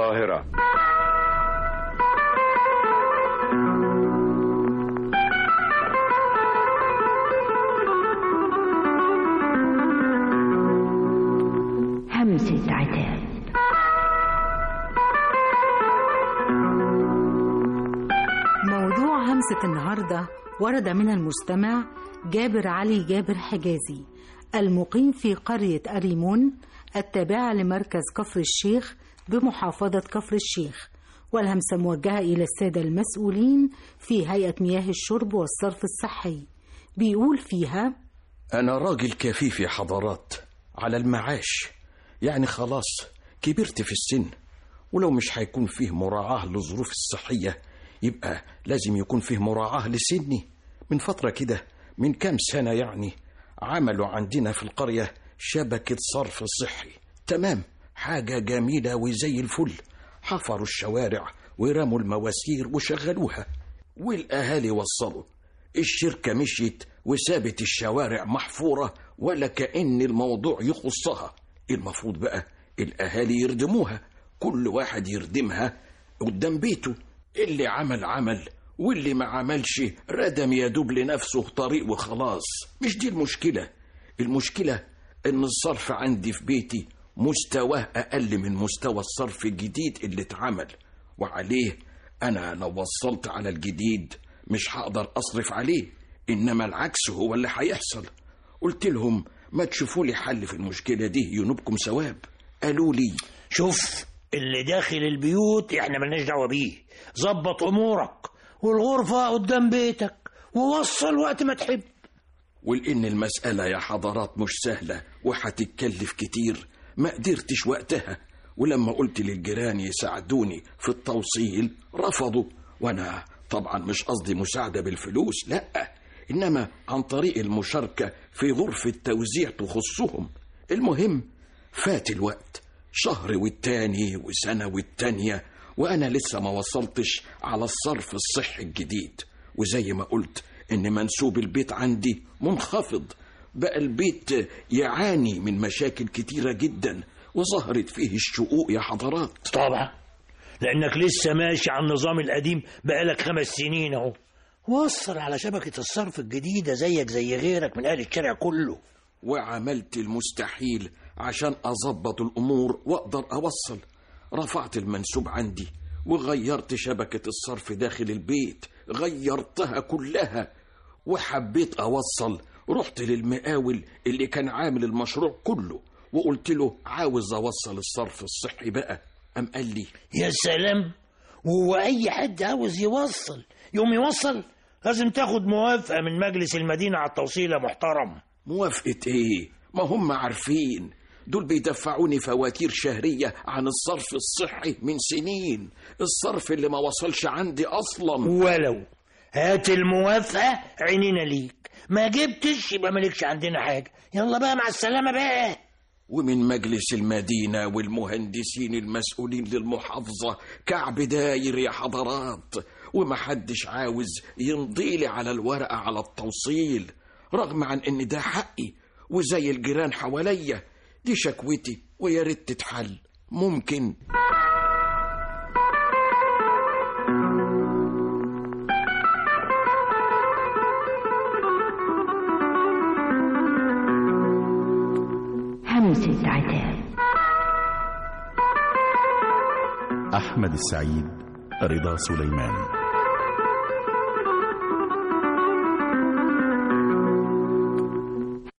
القاهرة همسة عتاب موضوع همسة النهاردة ورد من المستمع جابر علي جابر حجازي المقيم في قرية أريمون التابعة لمركز كفر الشيخ بمحافظة كفر الشيخ والهمسة موجهة إلى السادة المسؤولين في هيئة مياه الشرب والصرف الصحي بيقول فيها أنا راجل كفيف يا حضرات على المعاش يعني خلاص كبرت في السن ولو مش هيكون فيه مراعاة للظروف الصحية يبقى لازم يكون فيه مراعاة لسني من فترة كده من كام سنة يعني عملوا عندنا في القرية شبكة صرف صحي تمام حاجة جميلة وزي الفل حفروا الشوارع ورموا المواسير وشغلوها والأهالي وصلوا الشركة مشيت وسابت الشوارع محفورة ولا كأن الموضوع يخصها المفروض بقى الأهالي يردموها كل واحد يردمها قدام بيته اللي عمل عمل واللي ما عملش ردم يدوب لنفسه طريق وخلاص مش دي المشكلة المشكلة ان الصرف عندي في بيتي مستواه اقل من مستوى الصرف الجديد اللي اتعمل وعليه انا لو وصلت على الجديد مش هقدر اصرف عليه انما العكس هو اللي هيحصل قلت لهم ما تشوفوا لي حل في المشكلة دي ينوبكم ثواب قالوا لي شوف اللي داخل البيوت احنا ملناش دعوه بيه ظبط امورك والغرفه قدام بيتك ووصل وقت ما تحب ولأن المسألة يا حضرات مش سهلة وهتتكلف كتير ما قدرتش وقتها ولما قلت للجيران يساعدوني في التوصيل رفضوا وأنا طبعا مش قصدي مساعدة بالفلوس لأ إنما عن طريق المشاركة في غرفة توزيع تخصهم المهم فات الوقت شهر والتاني وسنة والتانية وأنا لسه ما وصلتش على الصرف الصحي الجديد وزي ما قلت إن منسوب البيت عندي منخفض بقى البيت يعاني من مشاكل كتيرة جدا وظهرت فيه الشقوق يا حضرات طبعا لانك لسه ماشي على النظام القديم بقالك خمس سنين اهو وصل على شبكه الصرف الجديده زيك زي غيرك من اهل الشارع كله وعملت المستحيل عشان أظبط الأمور وأقدر أوصل رفعت المنسوب عندي وغيرت شبكة الصرف داخل البيت غيرتها كلها وحبيت أوصل رحت للمقاول اللي كان عامل المشروع كله وقلت له عاوز أوصل الصرف الصحي بقى أم قال لي يا سلام وهو اي حد عاوز يوصل يوم يوصل لازم تاخد موافقه من مجلس المدينه على التوصيل يا محترم موافقة إيه؟ ما هم عارفين دول بيدفعوني فواتير شهرية عن الصرف الصحي من سنين الصرف اللي ما وصلش عندي أصلا ولو هات الموافقه عينينا ليك ما جبتش يبقى مالكش عندنا حاجه يلا بقى مع السلامه بقى ومن مجلس المدينة والمهندسين المسؤولين للمحافظة كعب داير يا حضرات ومحدش عاوز يمضيلي على الورقة على التوصيل رغم عن ان ده حقي وزي الجيران حواليا دي شكوتي ويا ريت تتحل ممكن همسة عتاب أحمد السعيد رضا سليمان